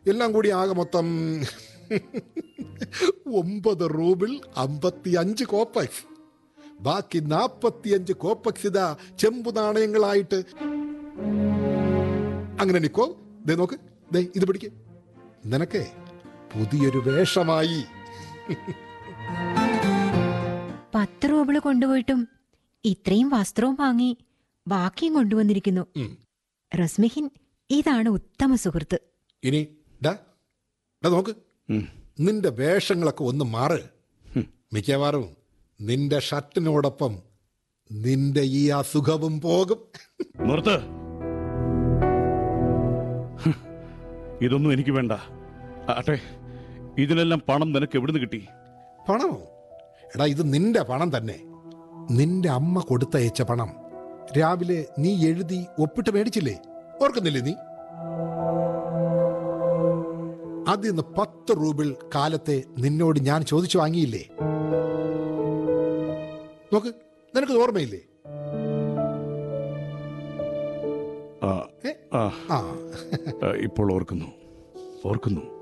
എല്ലാം കൂടി ആകെ മൊത്തം ഒമ്പത് റൂബിൾ അമ്പത്തി അഞ്ച് കോപ്പക്സ് ബാക്കി നാപ്പത്തിയഞ്ച് കോപ്പക്സ് ഇതാ ചെമ്പു നാണയങ്ങളായിട്ട് അങ്ങനെ നിക്കോ ദേ നോക്ക് ദേ ഇത് പിടിക്ക് നിനക്ക് പുതിയൊരു വേഷമായി പത്ത് റൂബിള് കൊണ്ടുപോയിട്ടും ഇത്രയും വസ്ത്രവും വാങ്ങി ബാക്കിയും കൊണ്ടുവന്നിരിക്കുന്നു ഉം. റസ്മിഹിൻ ഇതാണ് ഉത്തമ സുഹൃത്ത് ഇനി ഡാ ഡാ നോക്ക് ഉം. നിന്റെ വേഷങ്ങളൊക്കെ ഒന്ന് മാറ് മിക്കവാറും നിന്റെ ഷർട്ടിനോടൊപ്പം നിന്റെ ഈ അസുഖവും പോകും നിർത്ത് ഹ്. ഇതൊന്നും എനിക്ക് വേണ്ട ആട്ടെ ഇതിനെല്ലാം പണം നിനക്ക് എവിടുന്ന് കിട്ടി പണമോ എടാ ഇത് നിന്റെ പണം തന്നെ നിന്റെ അമ്മ കൊടുത്തയച്ച പണം രാവിലെ നീ എഴുതി ഒപ്പിട്ട് മേടിച്ചില്ലേ ഓർക്കുന്നില്ലേ നീ അതിന്ന് പത്ത് റൂബിൾ കാലത്തെ നിന്നോട് ഞാൻ ചോദിച്ചു വാങ്ങിയില്ലേ നോക്ക് നിനക്ക് ഓർമ്മയില്ലേ ആ, ഏ? ആ, ആ ആ, ഇപ്പോൾ ഓർക്കുന്നു ഓർക്കുന്നു